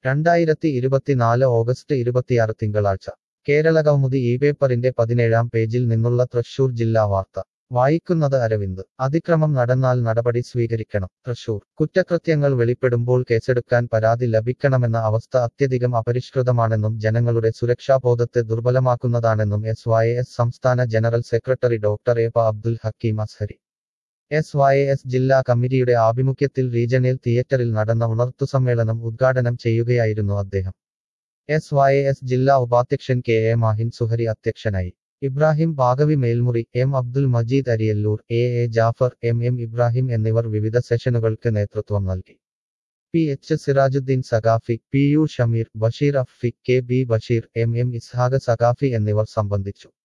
രണ്ടായിരത്തി ഇരുപത്തിനാല് ഓഗസ്റ്റ് ഇരുപത്തിയാറ് തിങ്കളാഴ്ച കേരള കൗമുദി ഈ പേപ്പറിന്റെ പതിനേഴാം പേജിൽ നിന്നുള്ള തൃശൂർ ജില്ലാ വാർത്ത വായിക്കുന്നത് അരവിന്ദ് അതിക്രമം നടന്നാൽ നടപടി സ്വീകരിക്കണം തൃശൂർ കുറ്റകൃത്യങ്ങൾ വെളിപ്പെടുമ്പോൾ കേസെടുക്കാൻ പരാതി ലഭിക്കണമെന്ന അവസ്ഥ അത്യധികം അപരിഷ്കൃതമാണെന്നും ജനങ്ങളുടെ സുരക്ഷാബോധത്തെ ദുർബലമാക്കുന്നതാണെന്നും എസ് വൈ എസ് സംസ്ഥാന ജനറൽ സെക്രട്ടറി ഡോക്ടർ എ പ Abdul Hakeem Azhari S Y S ജില്ലാ കമ്മിറ്റിയുടെ ആഭിമുഖ്യത്തിൽ റീജണൽ തിയേറ്ററിൽ നടന്ന ഉണർത്തുസമ്മേളനം ഉദ്ഘാടനം ചെയ്യുകയായിരുന്നു അദ്ദേഹം എസ് വൈ എസ് ജില്ലാ ഉപാധ്യക്ഷൻ കെ എ മാഹിൻ സുഹരി അധ്യക്ഷനായി Ibrahim Baqavi Melmuri M Abdul Majeed Ariyallur A A Jafar M M Ibrahim എന്നിവർ വിവിധ സെഷനുകൾക്ക് നേതൃത്വം നൽകി P H Sirajuddeen Saqafi P U Shameer Basheer Affi K B Basheer M M Ishaq Saqafi എന്നിവർ സംബന്ധിച്ചു